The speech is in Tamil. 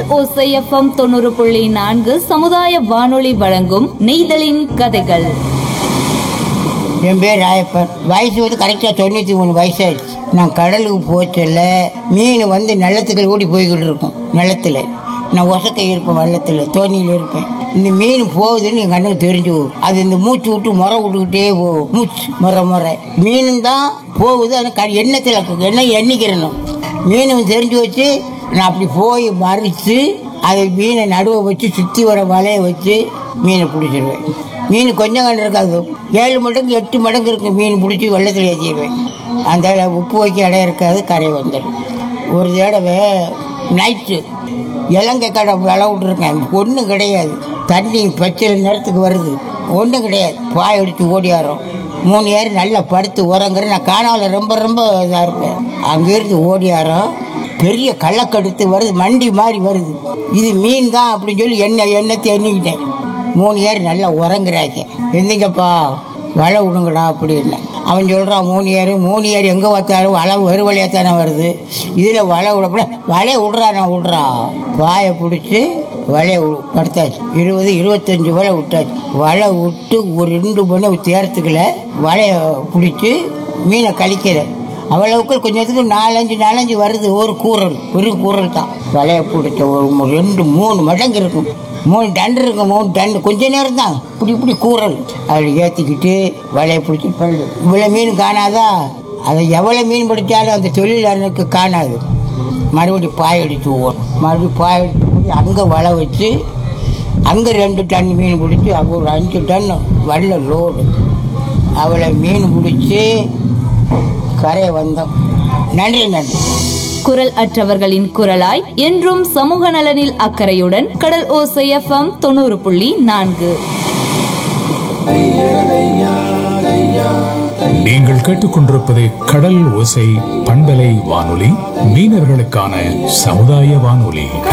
ஓசைஎஃப்எம் தொண்ணூறு புள்ளி நான்கு சமுதாய வானொலி வழங்கும் நெய்தலின் கதைகள் என் பேர் ராயப்பன் வயசு வந்து கரெக்டாக தொண்ணூற்றி மூணு வயசாயிடுச்சு நான் கடலுக்கு போச்சல மீன் வந்து நிலத்துக்கு ஓடி போய்கிட்டு இருக்கும் நிலத்துல நான் ஒசக்கை இருப்பேன் வெள்ளத்தில் தோணியில் இருப்பேன் இந்த மீன் போகுதுன்னு என் கண்ணுக்கு தெரிஞ்சு போகும் அது இந்த மூச்சு விட்டு முறை விட்டுக்கிட்டே போகும் மூச்சு முறை முறை மீனும் தான் போகுது ஆனால் க எண்ணத்தில் எண்ணெய் எண்ணிக்கிறணும் மீனும் தெரிஞ்சு வச்சு நான் அப்படி போய் மறித்து அதை மீனை நடுவை வச்சு சுற்றி வர வலையை வச்சு மீனை பிடிச்சிருவேன் மீன் கொஞ்சம் கண்டு இருக்காது ஏழு மடங்கு எட்டு மடங்கு இருக்கு மீன் பிடிச்சி வெள்ளத்தில் ஏற்றிடுவேன் அந்த உப்பு வைக்க இடம் இருக்காது கரை வந்துடும் ஒரு தடவை நைட்டு இலங்கை கடை விளை விட்ருக்கேன் ஒன்றும் கிடையாது தண்ணி பச்சை நேரத்துக்கு வருது ஒன்றும் கிடையாது பாய் அடித்து ஓடியாரோம் மூணு ஏர் நல்லா படுத்து உறங்குற நான் காணாவில் ரொம்ப ரொம்ப இதாக இருப்பேன் அங்கேருந்து ஓடியாரோம் பெரிய கள்ளக்கடுத்து வருது மண்டி மாதிரி வருது இது மீன் தான் அப்படின்னு சொல்லி எண்ணெய் எண்ணத்தை எண்ணிக்கிட்டேன் மூணு ஏர் நல்லா உறங்குறாங்க எந்திங்கப்பா வலை விடுங்கடா அப்படின்னு அவன் சொல்கிறான் மூணு ஏர் மூணு ஏர் எங்கே பார்த்தாலும் வலை ஒரு வழியாக தானே வருது இதில் வலை விடப்பட வலையை விட்றா நான் விட்றா வாயை பிடிச்சி வலையை வி- படுத்தாச்சு இருபது இருபத்தஞ்சி வலை விட்டாச்சு வலை விட்டு ஒரு ரெண்டு மணி தேரத்துக்குள்ள வலையை பிடிச்சி மீனை கழிக்கிறேன் அவ்வளவுக்கு கொஞ்சத்துக்கு நாலஞ்சு நாலஞ்சு வருது ஒரு கூரல் ஒரு கூரல் தான் வலையை பிடிச்ச ஒரு மு- ரெண்டு மூணு மடங்கு இருக்கும் மூணு டன் இருக்கும் மூணு டன் கொஞ்ச நேரம் தான் இப்படி இப்படி கூரல் அதில் ஏற்றிக்கிட்டு வலையை பிடிச்சி பல்லு இவ்வளோ மீன் காணாதா அதை எவ்வளோ மீன் பிடிச்சாலும் அந்த தொழிலாளனுக்கு காணாது மறுபடியும் பாய் அடித்து ஓடும் மறுபடியும் பாய் அடித்து போய் அங்கே வலை வச்சு அங்கே ரெண்டு டன் மீன் பிடிச்சி அங்கே ஒரு அஞ்சு டன் வல்ல லோடு அவளை மீன் பிடிச்சி கரையை வந்தோம் நன்றி நன்றி குரல் அற்றவர்களின் குரலாய் என்றும் சமூக நலனில் அக்கறையுடன் கடல் ஓசை எஃப்எம் தொண்ணூறு புள்ளி நான்கு நீங்கள் கேட்டுக்கொண்டிருப்பது கடல் ஓசை பண்பலை வானொலி மீனவர்களுக்கான சமுதாய வானொலி